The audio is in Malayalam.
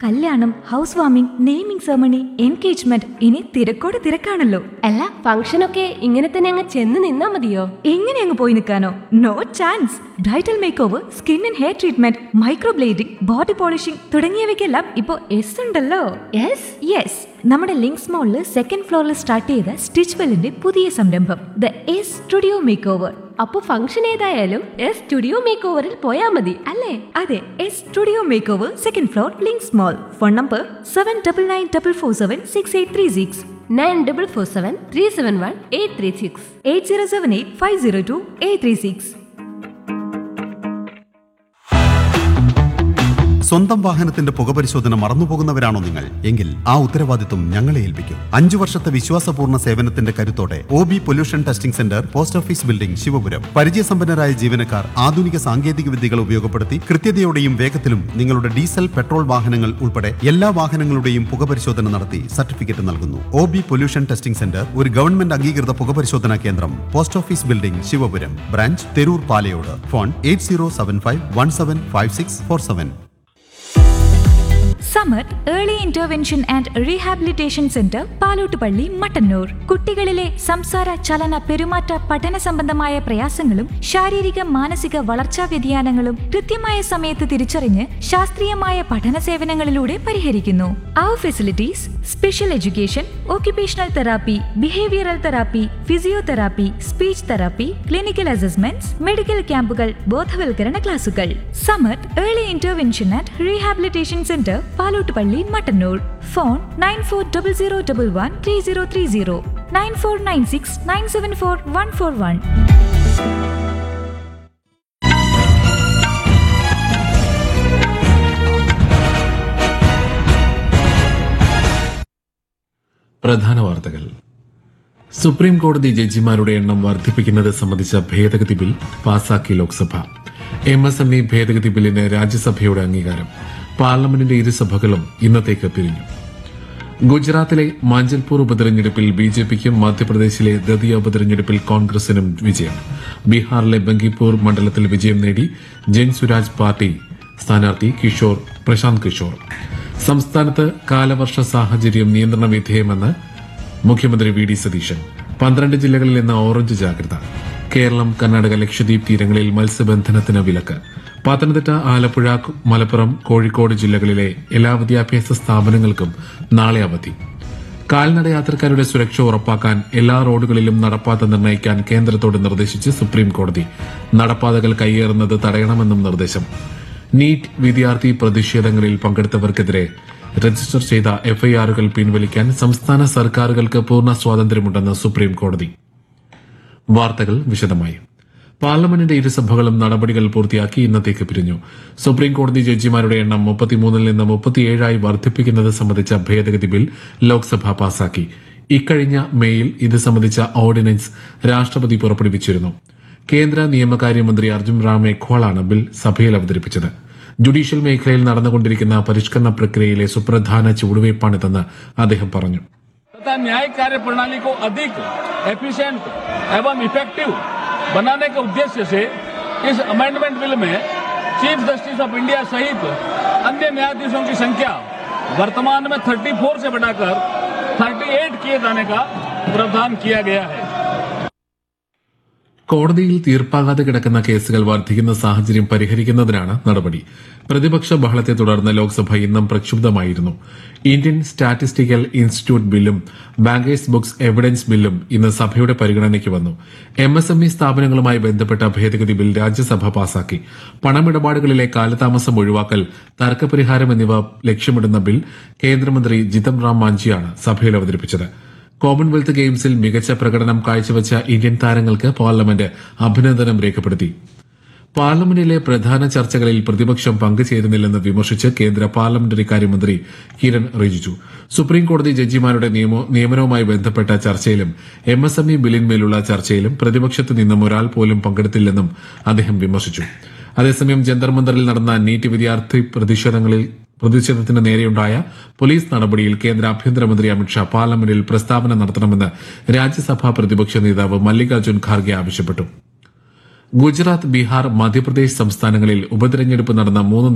കല്യാണം house warming naming ceremony engagement ഇനി തിരക്കോട് തിരക്കാണല്ലോ അല്ല ഫംഗ്ഷനൊക്കെ ഇങ്ങനെ തന്നെ അങ്ങ് ചെന്ന് നിന്നാ മതിയോ എങ്ങനെ അങ്ങ് പോയി നിൽക്കാനോ no chance bridal makeover skin and hair treatment microblading body polishing തുടങ്ങിയവയ്ക്കെല്ലാം ഇപ്പോൾ എസ് ഉണ്ടല്ലോ യെസ് യെസ് നമ്മുടെ ലിങ്ക്സ് മോളിൽ സെക്കൻഡ് ഫ്ലോറിൽ സ്റ്റാർട്ട് ചെയ്ത സ്റ്റിച്ച് വെല്ലിന്റെ പുതിയ സംരംഭം the S studio makeover അപ്പൊ ഫംഗ്ഷൻ ഏതായാലും എസ് സ്റ്റുഡിയോ മേക്ക് ഓവറിൽ പോയാ മതി അല്ലേ അതെ S studio makeover second floor Links mall phone number seven double nine double four seven six eight three six nine double four seven three seven one eight three six eight zero seven eight five zero two eight three six സ്വന്തം വാഹനത്തിന്റെ പുകപരിശോധന മറന്നുപോകുന്നവരാണോ നിങ്ങൾ എങ്കിൽ ആ ഉത്തരവാദിത്വം ഞങ്ങളെ ഏൽപ്പിക്കും അഞ്ചു വർഷത്തെ വിശ്വാസപൂർണ്ണ സേവനത്തിന്റെ കരുത്തോടെ O B pollution testing centre post office building Shivapuram പരിചയസമ്പന്നരായ ജീവനക്കാർ ആധുനിക സാങ്കേതിക വിദ്യകൾ ഉപയോഗപ്പെടുത്തി കൃത്യതയോടെയും വേഗത്തിലും നിങ്ങളുടെ ഡീസൽ പെട്രോൾ വാഹനങ്ങൾ ഉൾപ്പെടെ എല്ലാ വാഹനങ്ങളുടെയും പുകപരിശോധന നടത്തി സർട്ടിഫിക്കറ്റ് നൽകുന്നു O B pollution testing centre ഒരു ഗവൺമെന്റ് അംഗീകൃത പുകപരിശോധനാ കേന്ദ്രം post office building Shivapuram branch Theroor Palayode phone eight zero seven five one seven five six four seven Samath early intervention and rehabilitation centre Palottupalli Mattannur കുട്ടികളിലെ സംസാര ചലന പെരുമാറ്റ പഠന സംബന്ധമായ പ്രയാസങ്ങളും ശാരീരിക മാനസിക വളർച്ചാ വ്യതിയാനങ്ങളും കൃത്യമായ സമയത്ത് തിരിച്ചറിഞ്ഞ് ശാസ്ത്രീയമായ പഠന സേവനങ്ങളിലൂടെ പരിഹരിക്കുന്നു അവർ facilities special education occupational therapy behavioural therapy physiotherapy speech therapy clinical assessments medical ക്യാമ്പുകൾ ബോധവൽക്കരണ ക്ലാസുകൾ Samath early intervention and rehabilitation centre Palottupalli Mattannur phone nine four double zero double one three zero three zero nine four nine six nine seven four one four one പ്രധാന വാർത്തകൾ സുപ്രീം കോടതി ജഡ്ജിമാരുടെ എണ്ണം വർദ്ധിപ്പിക്കുന്നത് സംബന്ധിച്ച ഭേദഗതി ബിൽ പാസാക്കി Lok Sabha M S M E ഭേദഗതി ബില്ലിന് രാജ്യസഭയുടെ അംഗീകാരം പാർലമെന്റിന്റെ ഇരുസഭകളും ഇന്നത്തേക്ക് പിരിഞ്ഞു ഗുജറാത്തിലെ മാഞ്ചൽപൂർ ഉപതെരഞ്ഞെടുപ്പിൽ ബി ജെ പിക്കും മധ്യപ്രദേശിലെ ദതിയ ഉപതെരഞ്ഞെടുപ്പിൽ കോൺഗ്രസിനും വിജയം ബീഹാറിലെ ബങ്കിപ്പൂർ മണ്ഡലത്തിൽ വിജയം നേടി ജൻ സുരാജ് പാർട്ടി സ്ഥാനാർത്ഥി കിഷോർ പ്രശാന്ത് കിഷോർ സംസ്ഥാനത്ത് കാലവർഷ സാഹചര്യം നിയന്ത്രണ വിധേയമെന്ന് മുഖ്യമന്ത്രി വി ഡി സതീശൻ പന്ത്രണ്ട് ജില്ലകളിൽ ഇന്ന് ഓറഞ്ച് ജാഗ്രത കേരളം കർണാടക ലക്ഷദ്വീപ് തീരങ്ങളിൽ മത്സ്യബന്ധനത്തിന് വിലക്ക് പത്തനംതിട്ട ആലപ്പുഴ മലപ്പുറം കോഴിക്കോട് ജില്ലകളിലെ എല്ലാ വിദ്യാഭ്യാസ സ്ഥാപനങ്ങൾക്കും നാളെ അവധി കാൽനട യാത്രക്കാരുടെ സുരക്ഷ ഉറപ്പാക്കാൻ എല്ലാ റോഡുകളിലും നടപ്പാത നിർണ്ണയിക്കാൻ കേന്ദ്രത്തോട് നിർദ്ദേശിച്ച് സുപ്രീം കോടതി നടപ്പാതകൾ കയ്യേറുന്നത് തടയണമെന്നും നിർദ്ദേശം നീറ്റ് വിദ്യാർത്ഥി പ്രതിഷേധങ്ങളിൽ പങ്കെടുത്തവർക്കെതിരെ രജിസ്റ്റർ ചെയ്ത എഫ്ഐആറുകൾ പിൻവലിക്കാൻ സംസ്ഥാന സർക്കാരുകൾക്ക് പൂർണ്ണ സ്വാതന്ത്ര്യമുണ്ടെന്ന് സുപ്രീം കോടതി വാർത്തകൾ വിശദമായി പാർലമെന്റിന്റെ ഇരുസഭകളും നടപടികൾ പൂർത്തിയാക്കി ഇന്നത്തേക്ക് പിരിഞ്ഞു സുപ്രീം കോടതി ജഡ്ജിമാരുടെ എണ്ണം മുപ്പത്തിമൂന്നിൽ നിന്ന് മുപ്പത്തിയേഴായി വർദ്ധിപ്പിക്കുന്നത് സംബന്ധിച്ച ഭേദഗതി ബിൽ ലോക്സഭ പാസാക്കി ഇക്കഴിഞ്ഞ മേയിൽ ഇത് സംബന്ധിച്ച ഓർഡിനൻസ് രാഷ്ട്രപതി പുറപ്പെടുവിച്ചിരുന്നു കേന്ദ്ര നിയമകാര്യമന്ത്രി അർജുൻ റാം മേഘ്വാളാണ് ബിൽ സഭയിൽ അവതരിപ്പിച്ചത് ജുഡീഷ്യൽ മേഖലയിൽ നടന്നുകൊണ്ടിരിക്കുന്ന പരിഷ്കരണ പ്രക്രിയയിലെ സുപ്രധാന ചുവടുവയ്പ്പാണിതെന്ന് അദ്ദേഹം പറഞ്ഞു तथा न्यायिक कार्य प्रणाली को अधिक एफिशिएंट एवं इफेक्टिव बनाने के उद्देश्य से इस अमेंडमेंट बिल में चीफ जस्टिस ऑफ इंडिया सहित अन्य न्यायाधीशों की संख्या वर्तमान में 34 से बढ़ाकर 38 किए जाने का प्रावधान किया गया है കോടതിയിൽ തീർപ്പാകാതെ കിടക്കുന്ന കേസുകൾ വർദ്ധിക്കുന്ന സാഹചര്യം പരിഹരിക്കുന്നതിനാണ് നടപടി പ്രതിപക്ഷ ബഹളത്തെ തുടർന്ന് ലോക്സഭ ഇന്നും പ്രക്ഷുബ്ധമായിരുന്നു ഇന്ത്യൻ സ്റ്റാറ്റിസ്റ്റിക്കൽ ഇൻസ്റ്റിറ്റ്യൂട്ട് ബില്ലും ബാങ്കേഴ്സ് ബുക്സ് എവിഡൻസ് ബില്ലും ഇന്ന് സഭയുടെ പരിഗണനയ്ക്ക് വന്നു എം എസ് എം ഇ സ്ഥാപനങ്ങളുമായി ബന്ധപ്പെട്ട ഭേദഗതി ബിൽ രാജ്യസഭ പാസാക്കി പണമിടപാടുകളിലെ കാലതാമസം ഒഴിവാക്കൽ തർക്കപരിഹാരം എന്നിവ ലക്ഷ്യമിടുന്ന ബിൽ കേന്ദ്രമന്ത്രി ജിതം റാം മാഞ്ചിയാണ് സഭയിൽ അവതരിപ്പിച്ചത് കോമൺവെൽത്ത് ഗെയിംസിൽ മികച്ച പ്രകടനം കാഴ്ചവെച്ച ഇന്ത്യൻ താരങ്ങൾക്ക് പാർലമെന്റ് അഭിനന്ദനം രേഖപ്പെടുത്തി പാർലമെന്റിലെ പ്രധാന ചർച്ചകളിൽ പ്രതിപക്ഷം പങ്കുചേരുന്നില്ലെന്ന് വിമർശിച്ച് കേന്ദ്ര പാർലമെന്ററി കാര്യമന്ത്രി കിരൺ റിജിജു സുപ്രീം കോടതി ജഡ്ജിമാരുടെ നിയമ- നിയമനവുമായി ബന്ധപ്പെട്ട ചർച്ചയിലും എം എസ് എം ഇ ബില്ലിന്മേലുള്ള ചർച്ചയിലും പ്രതിപക്ഷത്ത് നിന്നും ഒരാൾ പോലും പങ്കെടുത്തില്ലെന്നും അദ്ദേഹം വിമർശിച്ചു അതേസമയം ജന്തർ മന്ദറിൽ നടന്ന നീറ്റ് വിദ്യാർത്ഥി പ്രതിഷേധങ്ങളിൽ പ്രതിഷേധത്തിന് നേരെയുണ്ടായ പോലീസ് നടപടിയിൽ കേന്ദ്ര ആഭ്യന്തരമന്ത്രി അമിത്ഷാ പാർലമെന്റിൽ പ്രസ്താവന നടത്തണമെന്ന് രാജ്യസഭാ പ്രതിപക്ഷ നേതാവ് മല്ലികാർജ്ജുൻ ഖാർഗെ ആവശ്യപ്പെട്ടു ഗുജറാത്ത് ബീഹാർ മധ്യപ്രദേശ് സംസ്ഥാനങ്ങളിൽ ഉപതെരഞ്ഞെടുപ്പ് നടന്ന മൂന്ന്